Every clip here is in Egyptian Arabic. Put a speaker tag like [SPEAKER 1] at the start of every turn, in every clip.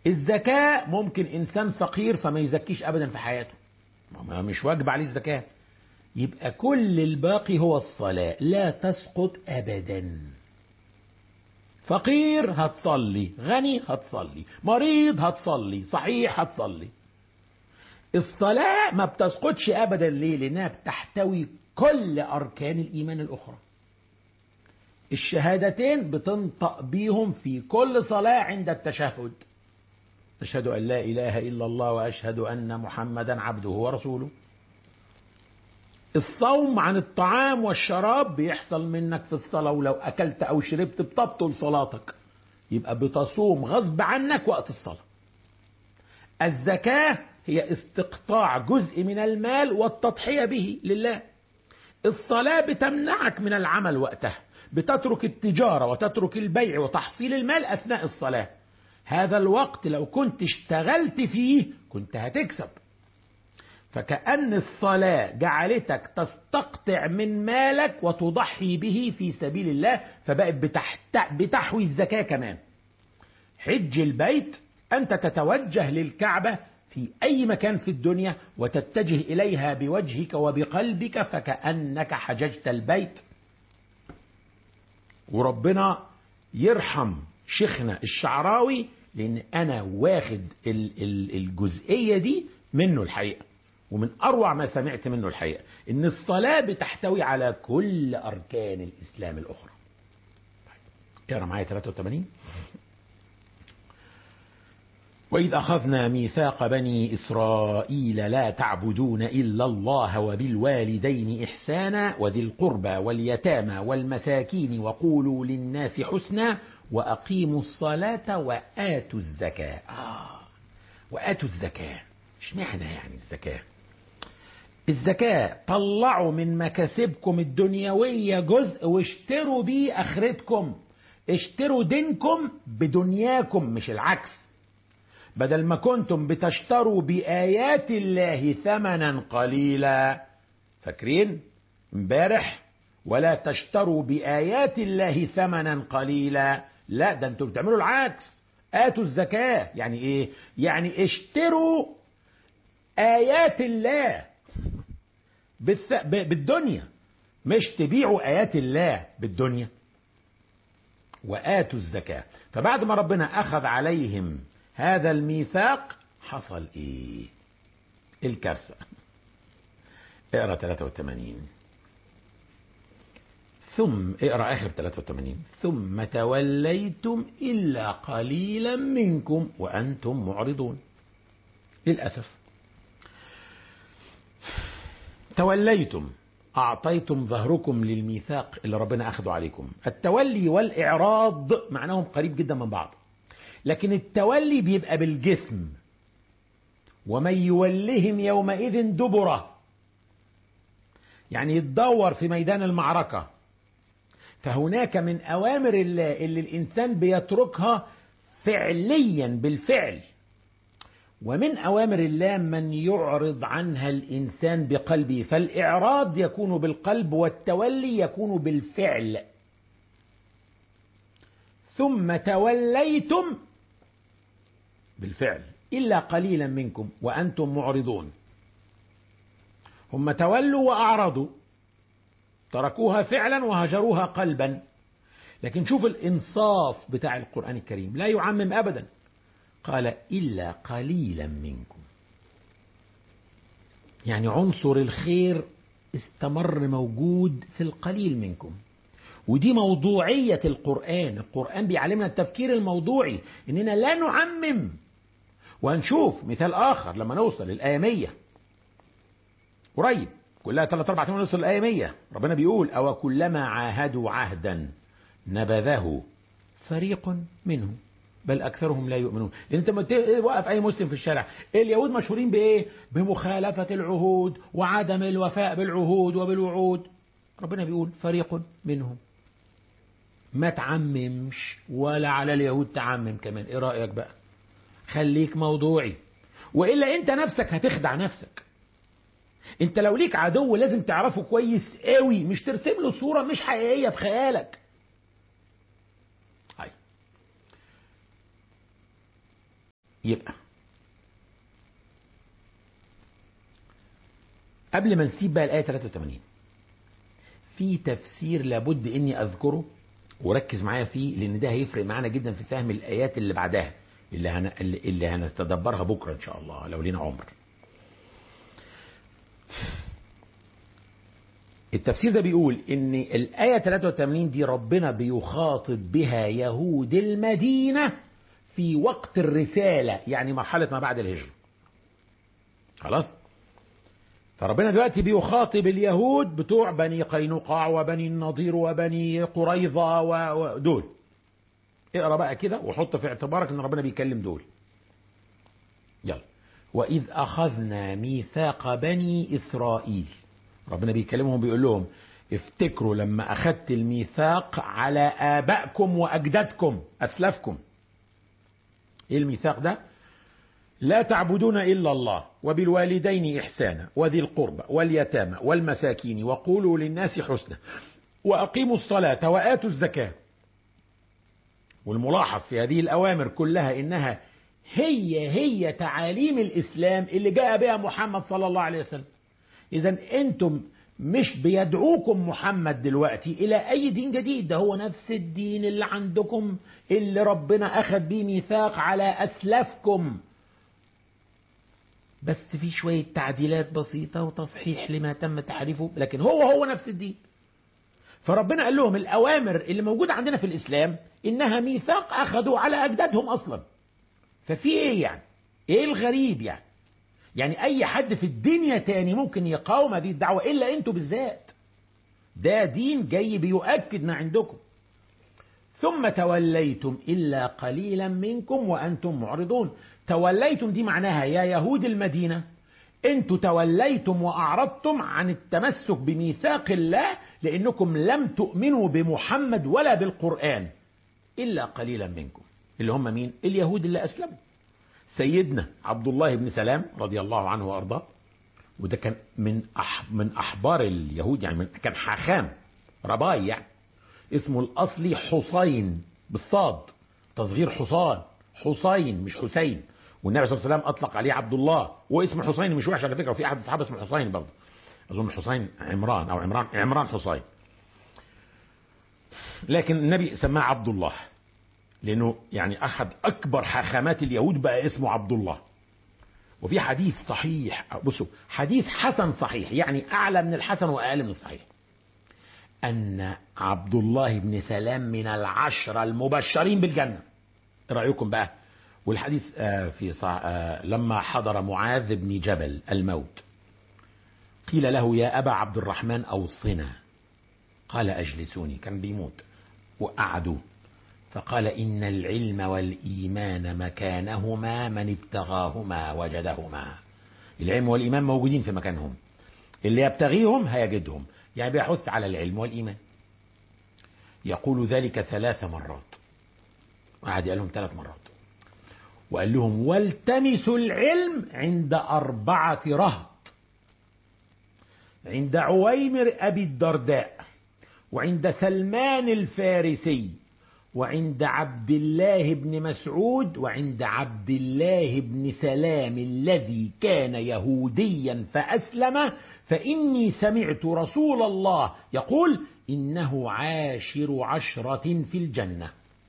[SPEAKER 1] الزكاة ممكن إنسان فقير فما يزكيش أبدا في حياته ما مش واجب عليه الزكاة يبقى كل الباقي هو الصلاة لا تسقط أبدا فقير هتصلي غني هتصلي مريض هتصلي صحيح هتصلي الصلاة ما بتسقطش أبدا ليه لأنها بتحتوي كل أركان الإيمان الأخرى الشهادتين بتنطق بيهم في كل صلاة عند التشهد أشهد أن لا إله إلا الله وأشهد أن محمدا عبده ورسوله الصوم عن الطعام والشراب بيحصل منك في الصلاة ولو أكلت أو شربت بتبطل صلاتك يبقى بتصوم غصب عنك وقت الصلاة الزكاة هي استقطاع جزء من المال والتضحية به لله الصلاة بتمنعك من العمل وقتها بتترك التجارة وتترك البيع وتحصيل المال أثناء الصلاة هذا الوقت لو كنت اشتغلت فيه كنت هتكسب فكأن الصلاة جعلتك تستقطع من مالك وتضحي به في سبيل الله فبقت بتحت بتحوي الزكاة كمان حج البيت أنت تتوجه للكعبة في أي مكان في الدنيا وتتجه إليها بوجهك وبقلبك فكأنك حججت البيت وربنا يرحم شيخنا الشعراوي لأن أنا واخد الجزئية دي منه الحقيقة ومن أروع ما سمعت منه الحقيقة إن الصلاة بتحتوي على كل أركان الإسلام الأخرى اقرا معايا 83 وإذ أخذنا ميثاق بني إسرائيل لا تعبدون إلا الله وبالوالدين إحسانا وذي القربى واليتامى والمساكين وقولوا للناس حسنا وأقيموا الصلاة وآتوا الزكاة آه وآتوا الزكاة اشمعنى يعني الزكاة الزكاة طلعوا من مكاسبكم الدنيوية جزء واشتروا بيه آخرتكم اشتروا دينكم بدنياكم مش العكس بدل ما كنتم بتشتروا بآيات الله ثمنا قليلا فاكرين امبارح ولا تشتروا بآيات الله ثمنا قليلا لا ده انتم بتعملوا العكس آتوا الزكاة يعني ايه يعني اشتروا آيات الله بالدنيا مش تبيعوا آيات الله بالدنيا وآتوا الزكاة فبعد ما ربنا أخذ عليهم هذا الميثاق حصل ايه الكارثة اقرا 83 ثم اقرا اخر 83 ثم توليتم الا قليلا منكم وانتم معرضون للاسف توليتم اعطيتم ظهركم للميثاق اللي ربنا اخذه عليكم التولي والاعراض معناهم قريب جدا من بعض لكن التولي بيبقى بالجسم ومن يولهم يومئذ دبره يعني يتدور في ميدان المعركة فهناك من أوامر الله اللي الإنسان بيتركها فعليا بالفعل ومن أوامر الله من يعرض عنها الإنسان بقلبه فالإعراض يكون بالقلب والتولي يكون بالفعل ثم توليتم بالفعل إلا قليلا منكم وأنتم معرضون هم تولوا وأعرضوا تركوها فعلا وهجروها قلبا لكن شوف الإنصاف بتاع القرآن الكريم لا يعمم أبدا قال إلا قليلا منكم يعني عنصر الخير استمر موجود في القليل منكم ودي موضوعية القرآن القرآن بيعلمنا التفكير الموضوعي إننا لا نعمم وهنشوف مثال آخر لما نوصل للآية 100 قريب كلها ثلاث أربع ثمان نوصل للآية 100 ربنا بيقول أو كلما عاهدوا عهدا نبذه فريق منهم بل أكثرهم لا يؤمنون لأن أنت لما توقف أي مسلم في الشارع اليهود مشهورين بإيه؟ بمخالفة العهود وعدم الوفاء بالعهود وبالوعود ربنا بيقول فريق منهم ما تعممش ولا على اليهود تعمم كمان ايه رأيك بقى خليك موضوعي وإلا انت نفسك هتخدع نفسك انت لو ليك عدو لازم تعرفه كويس قوي مش ترسم له صورة مش حقيقية في خيالك هاي. يبقى قبل ما نسيب بقى الآية 83 في تفسير لابد إني أذكره وركز معايا فيه لأن ده هيفرق معانا جدا في فهم الآيات اللي بعدها اللي, هن... اللي هنتدبرها بكرة إن شاء الله لو لينا عمر التفسير ده بيقول ان الآية 83 دي ربنا بيخاطب بها يهود المدينة في وقت الرسالة يعني مرحلة ما بعد الهجرة خلاص فربنا دلوقتي بيخاطب اليهود بتوع بني قينقاع وبني النضير وبني قريظة ودول اقرا بقى كده وحط في اعتبارك ان ربنا بيكلم دول يلا وإذ أخذنا ميثاق بني إسرائيل ربنا بيكلمهم بيقول لهم افتكروا لما أخذت الميثاق على آبائكم وأجدادكم أسلافكم إيه الميثاق ده لا تعبدون إلا الله وبالوالدين إحسانا وذي القربى واليتامى والمساكين وقولوا للناس حسنا وأقيموا الصلاة وآتوا الزكاة والملاحظ في هذه الأوامر كلها إنها هي هي تعاليم الإسلام اللي جاء بها محمد صلى الله عليه وسلم إذا أنتم مش بيدعوكم محمد دلوقتي إلى أي دين جديد ده هو نفس الدين اللي عندكم اللي ربنا أخذ بيه ميثاق على أسلافكم بس في شوية تعديلات بسيطة وتصحيح لما تم تحريفه لكن هو هو نفس الدين فربنا قال لهم الأوامر اللي موجودة عندنا في الإسلام إنها ميثاق أخذوا على أجدادهم أصلا ففي إيه يعني إيه الغريب يعني يعني أي حد في الدنيا تاني ممكن يقاوم هذه الدعوة إلا أنتوا بالذات ده دين جاي بيؤكد ما عندكم ثم توليتم إلا قليلا منكم وأنتم معرضون توليتم دي معناها يا يهود المدينة انتوا توليتم وأعرضتم عن التمسك بميثاق الله لأنكم لم تؤمنوا بمحمد ولا بالقرآن إلا قليلا منكم اللي هم مين اليهود اللي أسلموا سيدنا عبد الله بن سلام رضي الله عنه وأرضاه وده كان من أح من أحبار اليهود يعني من كان حاخام رباي يعني اسمه الأصلي حسين بالصاد تصغير حصان حسين مش حسين والنبي صلى الله عليه وسلم اطلق عليه عبد الله واسم حسين مش وحش على فكره وفي احد الصحابه اسمه حسين برضه اظن حسين عمران او عمران عمران حسين لكن النبي سماه عبد الله لانه يعني احد اكبر حاخامات اليهود بقى اسمه عبد الله وفي حديث صحيح بصوا حديث حسن صحيح يعني اعلى من الحسن واقل من الصحيح ان عبد الله بن سلام من العشره المبشرين بالجنه ايه رايكم بقى والحديث في صع... لما حضر معاذ بن جبل الموت قيل له يا أبا عبد الرحمن أوصنا قال أجلسوني كان بيموت وقعدوا فقال إن العلم والإيمان مكانهما من ابتغاهما وجدهما العلم والإيمان موجودين في مكانهم اللي يبتغيهم هيجدهم يعني بيحث على العلم والإيمان يقول ذلك ثلاث مرات وقعد قال لهم ثلاث مرات وقال لهم والتمسوا العلم عند أربعة رهط عند عويمر أبي الدرداء وعند سلمان الفارسي وعند عبد الله بن مسعود وعند عبد الله بن سلام الذي كان يهوديا فأسلم فإني سمعت رسول الله يقول إنه عاشر عشرة في الجنة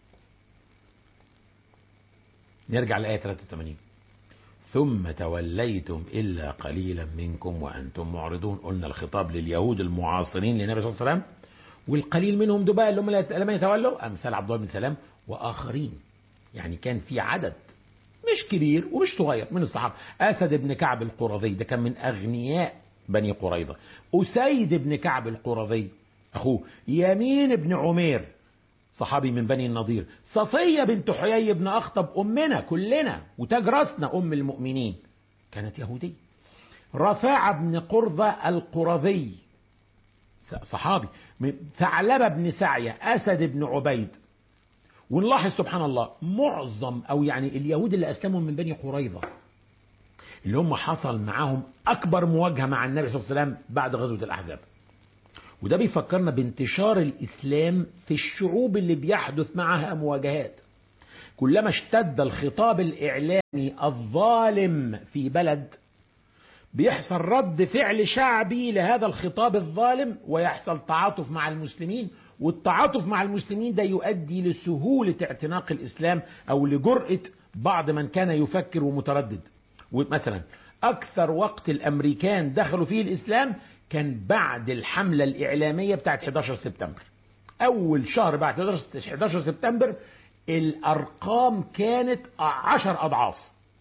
[SPEAKER 1] نرجع لآية 83 ثم توليتم إلا قليلا منكم وأنتم معرضون قلنا الخطاب لليهود المعاصرين للنبي صلى الله عليه وسلم والقليل منهم دول بقى اللي هم لم يتولوا أمثال عبد الله بن سلام وآخرين يعني كان في عدد مش كبير ومش صغير من الصحابة أسد بن كعب القرظي ده كان من أغنياء بني قريظة أسيد بن كعب القرظي أخوه يمين بن عمير صحابي من بني النضير صفية بنت حيي بن أخطب أمنا كلنا وتاج راسنا أم المؤمنين كانت يهودية رفاعة بن قرظة القرظي صحابي ثعلبة بن سعية أسد بن عبيد ونلاحظ سبحان الله معظم أو يعني اليهود اللي أسلموا من بني قريظة اللي هم حصل معاهم أكبر مواجهة مع النبي صلى الله عليه وسلم بعد غزوة الأحزاب وده بيفكرنا بانتشار الإسلام في الشعوب اللي بيحدث معها مواجهات كلما اشتد الخطاب الإعلامي الظالم في بلد بيحصل رد فعل شعبي لهذا الخطاب الظالم ويحصل تعاطف مع المسلمين والتعاطف مع المسلمين ده يؤدي لسهولة اعتناق الإسلام أو لجرأة بعض من كان يفكر ومتردد مثلا أكثر وقت الأمريكان دخلوا فيه الإسلام كان بعد الحملة الإعلامية بتاعت 11 سبتمبر أول شهر بعد 11 سبتمبر الأرقام كانت عشر أضعاف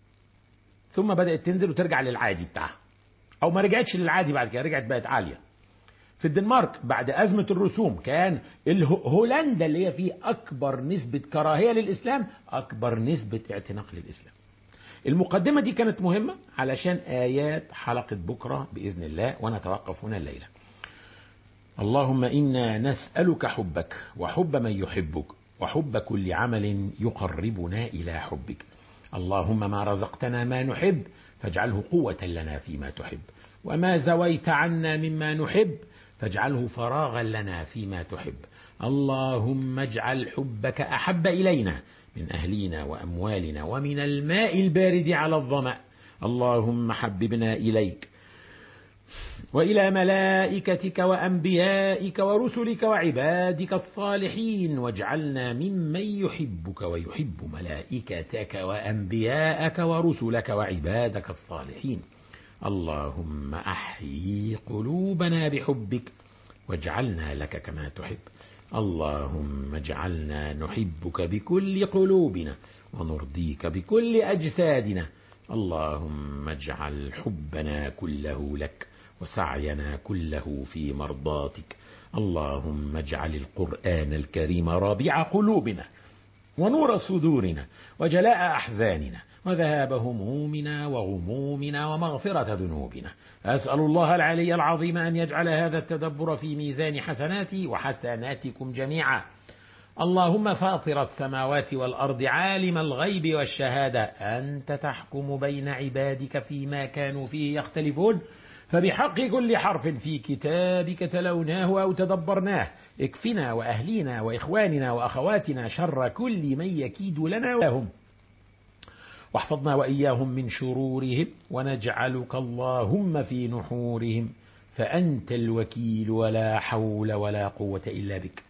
[SPEAKER 1] ثم بدأت تنزل وترجع للعادي بتاعها أو ما رجعتش للعادي بعد كده رجعت بقت عالية في الدنمارك بعد أزمة الرسوم كان هولندا اللي هي فيه أكبر نسبة كراهية للإسلام أكبر نسبة اعتناق للإسلام المقدمة دي كانت مهمة علشان آيات حلقة بكرة بإذن الله ونتوقف هنا الليلة اللهم إنا نسألك حبك وحب من يحبك وحب كل عمل يقربنا إلى حبك اللهم ما رزقتنا ما نحب فاجعله قوة لنا فيما تحب وما زويت عنا مما نحب فاجعله فراغا لنا فيما تحب اللهم اجعل حبك أحب إلينا من أهلنا وأموالنا ومن الماء البارد على الظمأ اللهم حببنا إليك وإلى ملائكتك وأنبيائك ورسلك وعبادك الصالحين واجعلنا ممن يحبك ويحب ملائكتك وأنبياءك ورسلك وعبادك الصالحين اللهم أحيي قلوبنا بحبك واجعلنا لك كما تحب اللهم اجعلنا نحبك بكل قلوبنا ونرضيك بكل أجسادنا اللهم اجعل حبنا كله لك وسعينا كله في مرضاتك اللهم اجعل القرآن الكريم رابع قلوبنا ونور صدورنا وجلاء أحزاننا وذهاب همومنا وغمومنا ومغفرة ذنوبنا أسأل الله العلي العظيم أن يجعل هذا التدبر في ميزان حسناتي وحسناتكم جميعا اللهم فاطر السماوات والأرض عالم الغيب والشهادة أنت تحكم بين عبادك فيما كانوا فيه يختلفون فبحق كل حرف في كتابك تلوناه أو تدبرناه اكفنا وأهلينا وإخواننا وأخواتنا شر كل من يكيد لنا ولهم واحفظنا وإياهم من شرورهم ونجعلك اللهم في نحورهم فأنت الوكيل ولا حول ولا قوة إلا بك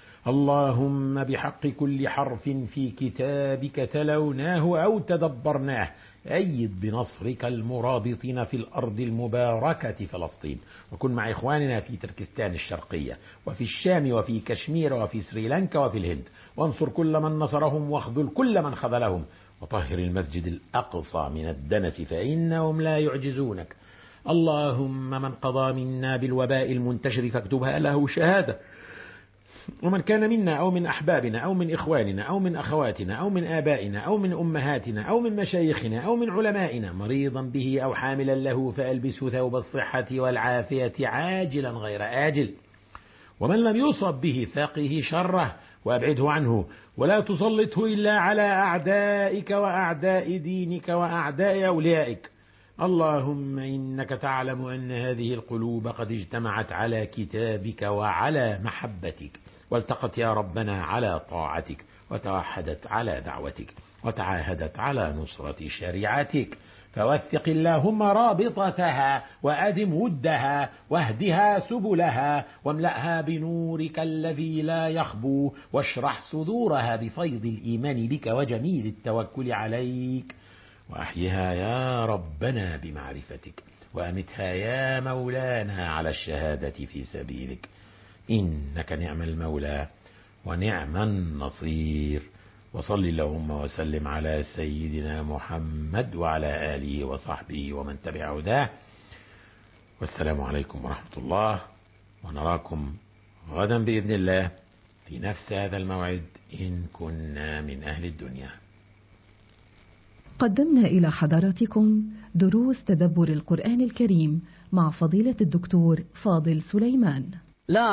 [SPEAKER 1] اللهم بحق كل حرف في كتابك تلوناه أو تدبرناه أيد بنصرك المرابطين في الأرض المباركة فلسطين وكن مع إخواننا في تركستان الشرقية وفي الشام وفي كشمير وفي سريلانكا وفي الهند وانصر كل من نصرهم واخذل كل من خذلهم وطهر المسجد الأقصى من الدنس فإنهم لا يعجزونك اللهم من قضى منا بالوباء المنتشر فاكتبها له شهادة ومن كان منا أو من أحبابنا أو من إخواننا أو من أخواتنا أو من آبائنا أو من أمهاتنا أو من مشايخنا أو من علمائنا مريضا به أو حاملا له فألبسه ثوب الصحة والعافية عاجلا غير آجل ومن لم يصب به فقه شره وأبعده عنه ولا تسلطه إلا على أعدائك وأعداء دينك وأعداء أوليائك اللهم إنك تعلم أن هذه القلوب قد اجتمعت على كتابك وعلى محبتك والتقت يا ربنا على طاعتك وتوحدت على دعوتك وتعاهدت على نصرة شريعتك فوثق اللهم رابطتها وأدم ودها واهدها سبلها واملأها بنورك الذي لا يخبو واشرح صدورها بفيض الإيمان بك وجميل التوكل عليك وأحيها يا ربنا بمعرفتك وأمتها يا مولانا على الشهادة في سبيلك إنك نعم المولى ونعم النصير وصل اللهم وسلم على سيدنا محمد وعلى آله وصحبه ومن تبع هداه والسلام عليكم ورحمة الله ونراكم غدا بإذن الله في نفس هذا الموعد إن كنا من أهل الدنيا
[SPEAKER 2] قدمنا إلى حضراتكم دروس تدبر القرآن الكريم مع فضيلة الدكتور فاضل سليمان
[SPEAKER 3] لا